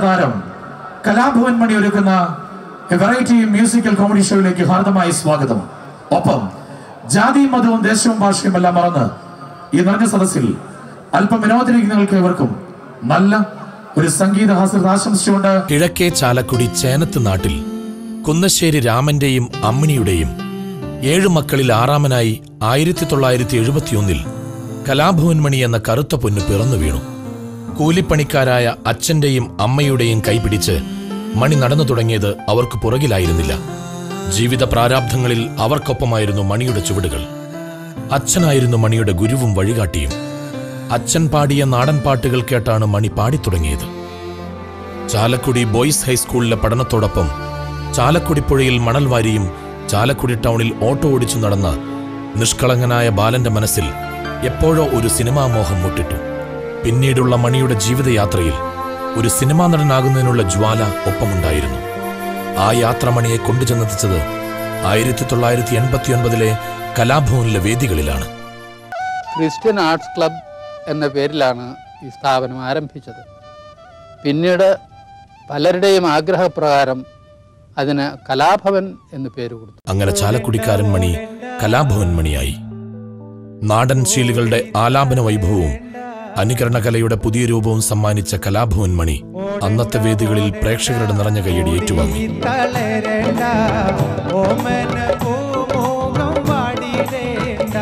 താരം കലാഭവൻ മണി ഒരുക്കുന്ന variety musical comedy ഷോയിലേക്ക് ഹാർദമായി സ്വാഗതം ഒപ്പം ജാതിയും മതവും ദേശവും ഭാഷയും എല്ലാം മറന്ന് ഈ നിറഞ്ഞ സദസ്സിൽ അല്പം വിനോദത്തിലേക്ക് നിങ്ങൾക്ക് ഇവർക്കും നല്ല ഒരു സംഗീത ഹാസ്യത ആശംസിച്ചുകൊണ്ട് കിഴക്കേ ചാലക്കുടി ചേനത്ത് നാട്ടിൽ കുന്നശ്ശേരി രാമന്റെയും അമ്മിണിയുടെയും ഏഴു മക്കളിൽ ആറാമനായി ആയിരത്തി തൊള്ളായിരത്തി എഴുപത്തിയൊന്നിൽ കലാഭവൻ മണി എന്ന കറുത്ത പൊന്ന് പിറന്നു വീണു കൂലിപ്പണിക്കാരായ അച്ഛന്റെയും അമ്മയുടെയും കൈപിടിച്ച് മണി നടന്നു തുടങ്ങിയത് അവർക്ക് പുറകിലായിരുന്നില്ല ജീവിത പ്രാരാബ്ധങ്ങളിൽ അവർക്കൊപ്പമായിരുന്നു മണിയുടെ ചുവടുകൾ അച്ഛനായിരുന്നു മണിയുടെ ഗുരുവും വഴികാട്ടിയും അച്ഛൻ പാടിയ നാടൻ പാട്ടുകൾ കേട്ടാണ് മണി പാടിത്തുടങ്ങിയത് ചാലക്കുടി ബോയ്സ് ഹൈസ്കൂളിലെ പഠനത്തോടൊപ്പം ചാലക്കുടി പുഴയിൽ മണൽ വാരിയും ചാലക്കുടി ടൗണിൽ ഓട്ടോ ഓടിച്ചു നടന്ന നിഷ്കളങ്കനായ ബാലന്റെ മനസ്സിൽ എപ്പോഴോ ഒരു സിനിമാ മോഹം മുട്ടിട്ടു പിന്നീടുള്ള മണിയുടെ ജീവിതയാത്രയിൽ ഒരു സിനിമാ നടനാകുന്നതിനുള്ള ജ്വാല ഒപ്പമുണ്ടായിരുന്നു ആ യാത്ര മണിയെ കൊണ്ടുചെന്നെത്തിച്ചത് ആയിരത്തി തൊള്ളായിരത്തി എൺപത്തിയൊൻപതിലെ കലാഭവനിലെ വേദികളിലാണ് ക്രിസ്ത്യൻ ആർട്സ് ക്ലബ് എന്ന പേരിലാണ് ഈ സ്ഥാപനം ആരംഭിച്ചത് പിന്നീട് പലരുടെയും ആഗ്രഹപ്രകാരം അതിന് കലാഭവൻ എന്ന് പേര് കൊടുത്തു അങ്ങനെ ചാലക്കുടിക്കാരൻ മണി കലാഭവൻ മണിയായി നാടൻ ശീലുകളുടെ ആലാപന വൈഭവവും അനുകരണ കലയുടെ പുതിയ രൂപവും സമ്മാനിച്ച കലാഭവൻ മണി അന്നത്തെ വേദികളിൽ പ്രേക്ഷകരുടെ നിറഞ്ഞ കൈയടി ഏറ്റുവാങ്ങി തളരണ്ട ഓമന പൂമോകം വാടിടേണ്ട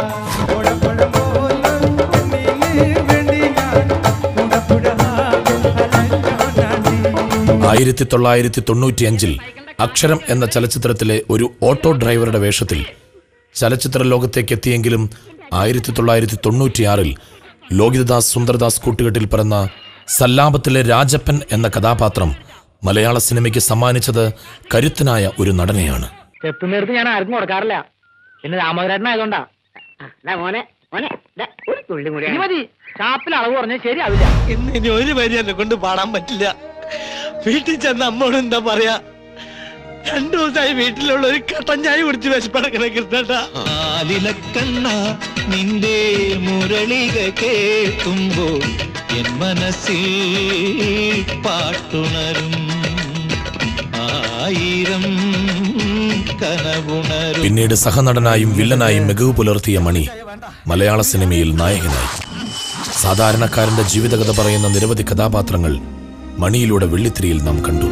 ഉടപ്പുഴമോലും കുന്നില് വേണ്ടി ഞാൻ ഉടപ്പുഴമാകും അലഞ്ഞോനാണ്ടി ആയിരത്തി തൊള്ളായിരത്തി തൊണ്ണൂറ്റിയഞ്ചിൽ അക്ഷരം എന്ന ചലച്ചിത്രത്തിലെ ഒരു ഓട്ടോ ഡ്രൈവറുടെ വേഷത്തിൽ ചലച്ചിത്ര ലോകത്തേക്ക് എത്തിയെങ്കിലും ആയിരത്തി തൊള്ളായിരത്തി തൊണ്ണൂറ്റിയാറിൽ ലോകിതദാസ് സുന്ദർദാസ് കൂട്ടുകെട്ടിൽ പിറന്ന സല്ലാപത്തിലെ രാജപ്പൻ എന്ന കഥാപാത്രം മലയാള സിനിമയ്ക്ക് സമ്മാനിച്ചത് കരുത്തനായ ഒരു നടനെയാണ് എത്തുന്നിടത്ത് ഞാൻ ആർക്കും കൊടുക്കാറില്ല പിന്നെ രാമചരനായതുകൊണ്ടാ മോനെ മോനെ ദാ, ഒരു തുള്ളി കൂടി മതി ഷാപ്പിൽ അളവ് പറഞ്ഞാൽ ശരിയാവില്ല ഇന്ന് ഇനി ഒരു വരി എന്നെ കൊണ്ട് പാടാൻ പറ്റില്ല വീട്ടിൽ ചെന്ന് അമ്മോട് എന്താ പറയാ രണ്ടു ദിവസമായി വീട്ടിലുള്ള ഒരു കട്ടൻ ചായ കുടിച്ച് വിശപ്പടക്കണ കൃഷ്ണേട്ടാ ആലിലക്കണ്ണ നിന്റെ മുരളിക കേൾക്കുമ്പോൾ എൻ മനസ്സിൽ പാട്ടുണരും ആയിരം കനവുണരും പിന്നീട് സഹനടനായും വില്ലനായും മികവ് പുലർത്തിയ മണി മലയാള സിനിമയിൽ നായകനായി സാധാരണക്കാരന്റെ ജീവിതകഥ പറയുന്ന നിരവധി കഥാപാത്രങ്ങൾ മണിയിലൂടെ വെള്ളിത്തിരിയിൽ നാം കണ്ടു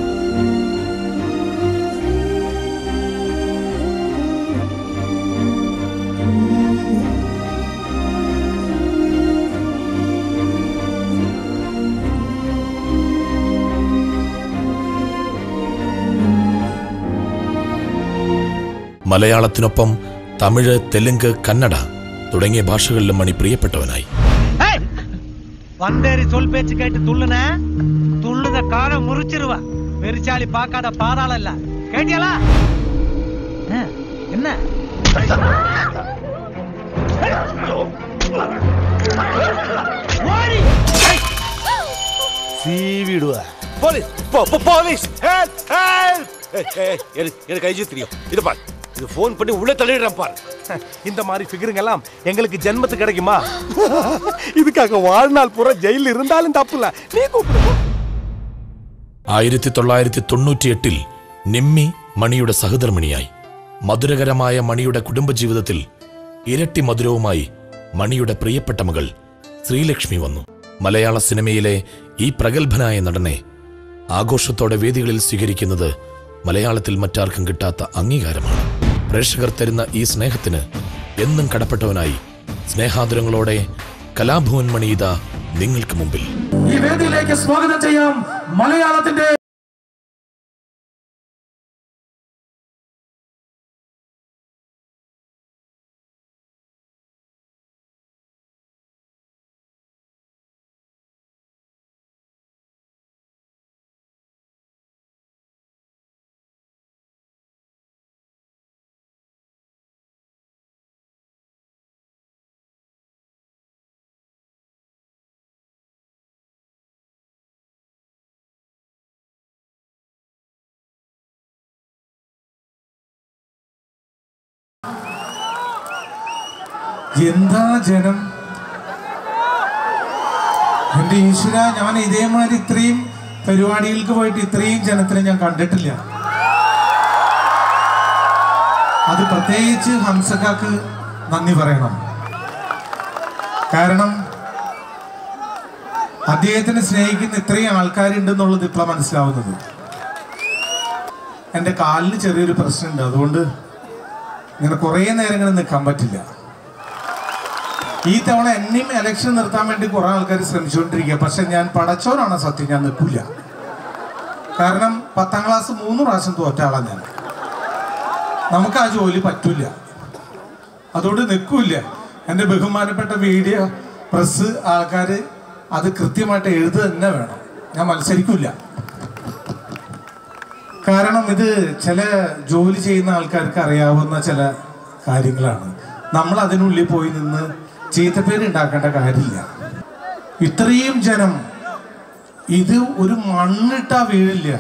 മലയാളത്തിനൊപ്പം തമിഴ് തെലുങ്ക് കന്നഡ തുടങ്ങിയ ഭാഷകളിലും മണി പ്രിയപ്പെട്ടവനായി வந்தேரி சொல் பேச்சு கேட்டு துள்ளுன துள்ளுத காலம் முறிச்சிருவா பெருச்சாளி பார்க்காத பாதாள இல்ல கேட்டியலா என்ன சீவிடுவா போலீஸ் போ- போ- போலீஸ் ஹெல்ப் ஹெல்ப் ஏய், ஏய், எனக்கு எனக்கு ஐஜி தெரியும் இது பார் இது ஃபோன் பண்ணி உள்ள தள்ளிடுறேன் பார் இந்த மாதிரி ஃபிகருங்க எல்லாம் எங்களுக்கு ஜென்மத்து கிடைக்குமா இதுக்காக வாழ்நாள் பூரா ஜெயில இருந்தாலும் தப்பு இல்ல நீ கூப்பிடு ആയിരത്തി തൊള്ളായിരത്തി തൊണ്ണൂറ്റിയെട്ടിൽ നിമ്മി മണിയുടെ സഹധർമ്മിണിയായി മധുരകരമായ മണിയുടെ കുടുംബജീവിതത്തിൽ ഇരട്ടി മധുരവുമായി മണിയുടെ പ്രിയപ്പെട്ട മകൾ ശ്രീലക്ഷ്മി വന്നു മലയാള സിനിമയിലെ ഈ പ്രഗത്ഭനായ നടനെ ആഘോഷത്തോടെ വേദികളിൽ സ്വീകരിക്കുന്നത് മലയാളത്തിൽ മറ്റാർക്കും കിട്ടാത്ത അംഗീകാരമാണ് പ്രേക്ഷകർ തരുന്ന ഈ സ്നേഹത്തിന് എന്നും കടപ്പെട്ടവനായി സ്നേഹാതുരങ്ങളോടെ കലാഭവൻ മണിയിത നിങ്ങൾക്ക് മുമ്പിൽ ഈ വേദിയിലേക്ക് സ്വാഗതം ചെയ്യാം മലയാളത്തിന്റെ എന്താ ജനം എന്റെ ഈശ്വര ഞാൻ ഇതേമാതിരി ഇത്രയും പരിപാടികൾക്ക് പോയിട്ട് ഇത്രയും ജനത്തിനെ ഞാൻ കണ്ടിട്ടില്ല അത് പ്രത്യേകിച്ച് ഹംസക്കാക്ക് നന്ദി പറയണം കാരണം അദ്ദേഹത്തിനെ സ്നേഹിക്കുന്ന ഇത്രയും ആൾക്കാരുണ്ടെന്നുള്ളത് ഇപ്പോഴാണ് മനസ്സിലാവുന്നത് എൻ്റെ കാലിന് ചെറിയൊരു പ്രശ്നമുണ്ട് അതുകൊണ്ട് ഇങ്ങനെ കുറേ നേരം ഇങ്ങനെ നിൽക്കാൻ പറ്റില്ല ഈ തവണ എന്നെയും ഇലക്ഷൻ നിർത്താൻ വേണ്ടി കുറെ ആൾക്കാർ ശ്രമിച്ചുകൊണ്ടിരിക്കുക പക്ഷെ ഞാൻ പടച്ചോനാണ് സത്യം ഞാൻ നിൽക്കില്ല കാരണം പത്താം ക്ലാസ് മൂന്ന് പ്രാവശ്യം തോറ്റ ആളാണ് ഞാൻ നമുക്ക് ആ ജോലി പറ്റൂല അതുകൊണ്ട് നിൽക്കൂല എൻ്റെ ബഹുമാനപ്പെട്ട വീഡിയോ പ്രസ് ആൾക്കാർ അത് കൃത്യമായിട്ട് എഴുതുക തന്നെ വേണം ഞാൻ മത്സരിക്കൂല കാരണം ഇത് ചില ജോലി ചെയ്യുന്ന ആൾക്കാർക്ക് അറിയാവുന്ന ചില കാര്യങ്ങളാണ് നമ്മൾ അതിനുള്ളിൽ പോയി നിന്ന് ചീത്തപ്പേര് ഉണ്ടാക്കേണ്ട കാര്യമില്ല ഇത്രയും ജനം ഇത് ഒരു മണ്ണിട്ടാ വീഴില്ല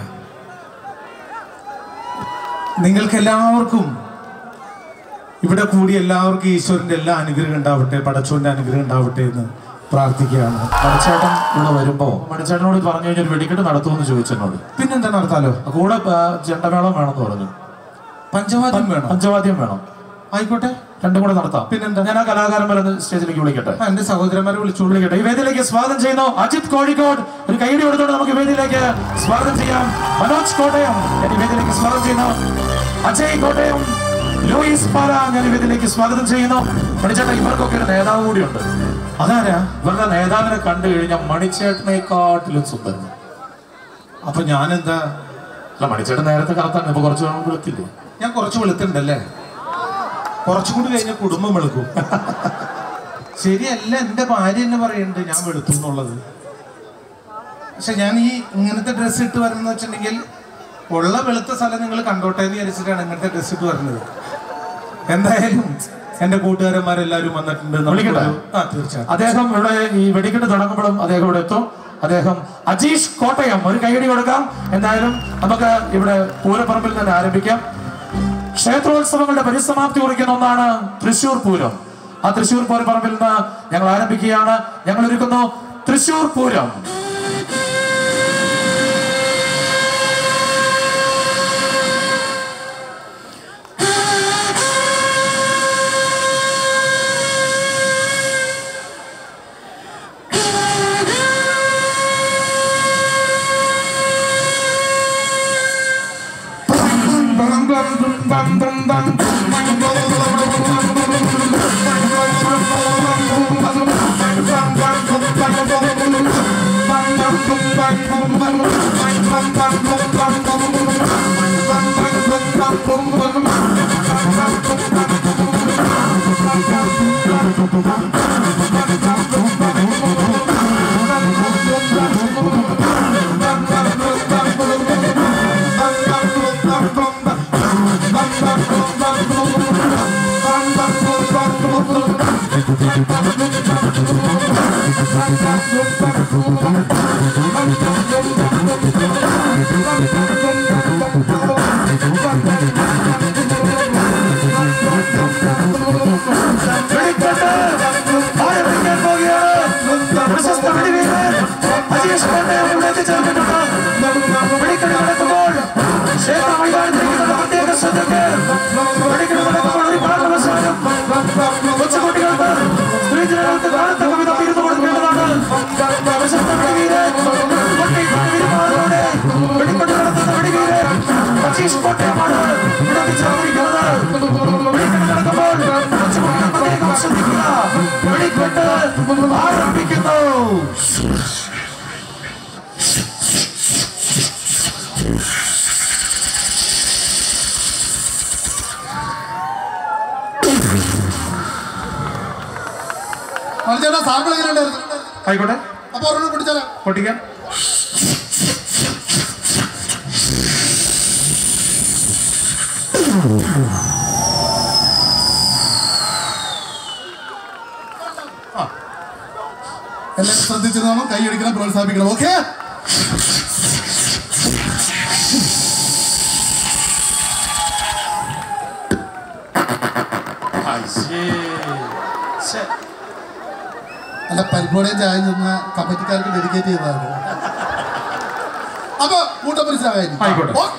നിങ്ങൾക്ക് എല്ലാവർക്കും ഇവിടെ കൂടി എല്ലാവർക്കും ഈശ്വരന്റെ എല്ലാ അനുഗ്രഹം ഉണ്ടാവട്ടെ പടച്ചോന്റെ അനുഗ്രഹം ഉണ്ടാവട്ടെ എന്ന് പ്രാർത്ഥിക്കുകയാണ് മണിച്ചേട്ടൻ ഇവിടെ വരുമ്പോ മണിച്ചേട്ടനോട് പറഞ്ഞു കഴിഞ്ഞാൽ ഒരു വെടിക്കെട്ട് നടത്തുമെന്ന് ചോദിച്ചെന്നോട് പിന്നെന്താ നടത്താലോ കൂടെ ആ, ചെണ്ടമേളം വേണമെന്ന് പറഞ്ഞു പഞ്ചവാദ്യം വേണം പഞ്ചവാദ്യം വേണം ആയിക്കോട്ടെ രണ്ടും കൂടെ നടത്താം പിന്നെന്താ ഞാൻ ആ കലാകാരന്മാരെ ഒന്ന് സ്റ്റേജിലേക്ക് വിളിക്കട്ടെ ആ, എന്റെ സഹോദരന്മാരെ വിളിച്ചു വിളിക്കട്ടെ ഈ വേദിയിലേക്ക് സ്വാഗതം ചെയ്യുന്നു അജിത് കോഴിക്കോട് ഒരു കൈയടി കൊടുത്തോണ്ട് നമുക്ക് ഈ വേദിയിലേക്ക് സ്വാഗതം ചെയ്യാം മനോജ് കോട്ടയം ഞാൻ ഈ വേദിയിലേക്ക് സ്വാഗതം ചെയ്യുന്നു അജയ് കോട്ടയം ലൂയിസ് പാല ഞാൻ ഈ വേദിയിലേക്ക് സ്വാഗതം ചെയ്യുന്നു മണിച്ചേട്ടൻ ഇവർക്കൊക്കെ ഒരു നേതാവ് കൂടിയുണ്ട് അതാരാ ഇവരുടെ നേതാവിനെ കണ്ടു കഴിഞ്ഞാൽ മണിച്ചേട്ടനെക്കാട്ടിലും സുന്ദരൻ അപ്പൊ ഞാനെന്താ അല്ല മണിച്ചേട്ടൻ നേരത്തെ കറത്താണ് ഇപ്പൊ കുറച്ച് നാൾ വിളിക്കില്ലേ ഞാൻ കുറച്ച് വെളുത്തുണ്ടല്ലേ കുറച്ചും കൂടി കഴിഞ്ഞ കുടുംബം വെളുക്കും ശരിയല്ല എന്റെ ഭാര്യ എന്നെ പറയുന്നുണ്ട് ഞാൻ വെളുത്തു എന്നുള്ളത് പക്ഷെ ഞാൻ ഈ ഇങ്ങനത്തെ ഡ്രസ്സ് ഇട്ട് വരുന്ന വെച്ചിട്ടുണ്ടെങ്കിൽ ഉള്ള വെളുത്ത സ്ഥലം നിങ്ങൾ കണ്ടോട്ടെ എന്ന് വിചാരിച്ചിട്ടാണ് ഇങ്ങനത്തെ ഡ്രസ്സ് ഇട്ട് വരുന്നത് എന്തായാലും എന്റെ കൂട്ടുകാരന്മാരെല്ലാവരും വന്നിട്ടുണ്ട് നമുക്കൊരു- വിളിക്കട്ടെ? ആ തീർച്ചയായിട്ടും അദ്ദേഹം ഇവിടെ ഈ വെടിക്കെട്ട് തുടങ്ങുമ്പോഴും അദ്ദേഹം ഇവിടെ എത്തും അദ്ദേഹം അജീഷ് കോട്ടയം ഒരു കൈയടി കൊടുക്കാം എന്തായാലും നമുക്ക് ഇവിടെ പൂരപ്പറമ്പിൽ തന്നെ ആരംഭിക്കാം ക്ഷേത്രോത്സവങ്ങളുടെ പരിസമാപ്തി കുറിക്കുന്ന ഒന്നാണ് തൃശൂർ പൂരം ആ തൃശൂർ പൂരപ്പറമ്പിൽ നിന്ന് ഞങ്ങൾ ആരംഭിക്കുകയാണ് ഞങ്ങൾ ഒരുക്കുന്നു തൃശൂർ പൂരം വെടിക്കെട്ട് ആരംഭിക്കാൻ പോവുകയാണ്. പ്രശസ്ത വെടിവീരൻ അജീഷ് കോട്ടയം ഇവിടെ എത്തിച്ചേർന്നിട്ടുണ്ട്. വെടിക്കെട്ട് നടക്കുമ്പോൾ ക്ഷേത്ര മൈതാനത്തിരിക്കുന്ന പ്രത്യേക ശ്രദ്ധയ്ക്ക് വെടിക്കെട്ട് നടക്കുമ്പോൾ ഒരു കാരണവശാലും കൊച്ചുകുട്ടികൾക്ക് സ്ത്രീജനങ്ങൾക്ക് കാണത്തക്ക വിധം ഇരുന്നു കൊടുക്കേണ്ടതാണ് പ്രശസ്ത വെടിവീരൻ കൊട്ടി വെടിവീരന്മാരോടെ വെടിക്കെട്ട് നടത്തുന്ന വെടിവീരൻ അജീഷ് കോട്ടയമാണ് ഇവിടെ എത്തിച്ചേർന്നിരിക്കുന്നത് വെടിക്കെട്ട് നടക്കുമ്പോൾ കൊച്ചുകുട്ടികൾ പ്രത്യേകം ശ്രദ്ധിക്കുക വെടിക്കെട്ട് ആരംഭിക്കുന്നു ചേട്ടാ സാമ്പിൾ എങ്ങനെ ഉണ്ടായിരുന്നു ആയിക്കോട്ടെ അപ്പൊ ഒരെണ്ണം പിടിച്ചാലോ പൊട്ടിക്കാം എല്ലാവരും ശ്രദ്ധിച്ചിരുന്നോണം കൈയടിക്കണം പ്രോത്സാഹിപ്പിക്കണം ഓക്കെ അല്ല പരിപാടിയും ചായ ചെന്ന കമ്മിറ്റിക്കാർക്ക് ഡെഡിക്കേറ്റ് ചെയ്തതാണ് കൂട്ടപ്പരിശാകായിരിക്കും ആയിക്കോട്ടെ. ഓ,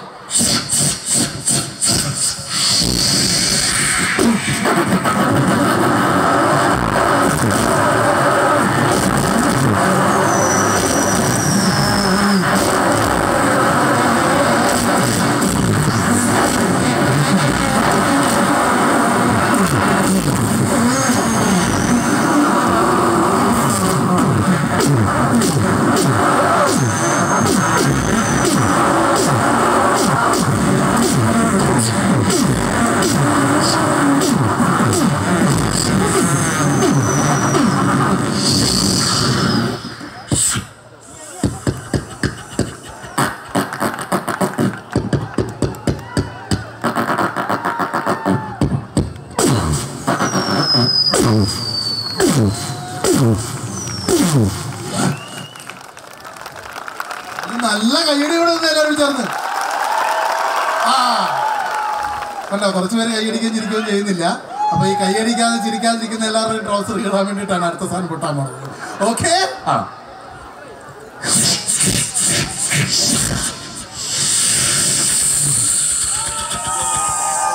ഇത് നല്ല കൈയടിയോടെ ഒന്ന് എല്ലാവരും ചേർന്ന് ആ കണ്ടോ കുറച്ച് പേര് കൈയടിക്കുകയും ചിരിക്കുകയും ചെയ്യുന്നില്ല അപ്പൊ ഈ കൈയടിക്കാതെ ചിരിക്കാതിരിക്കുന്ന എല്ലാവരുടെയും ട്രൗസർ കീറാൻ വേണ്ടിയിട്ടാണ് അടുത്ത സാധനം പൊട്ടാൻ പോകുന്നത് ഓക്കെ ആ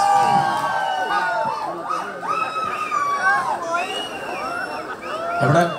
എവിടെ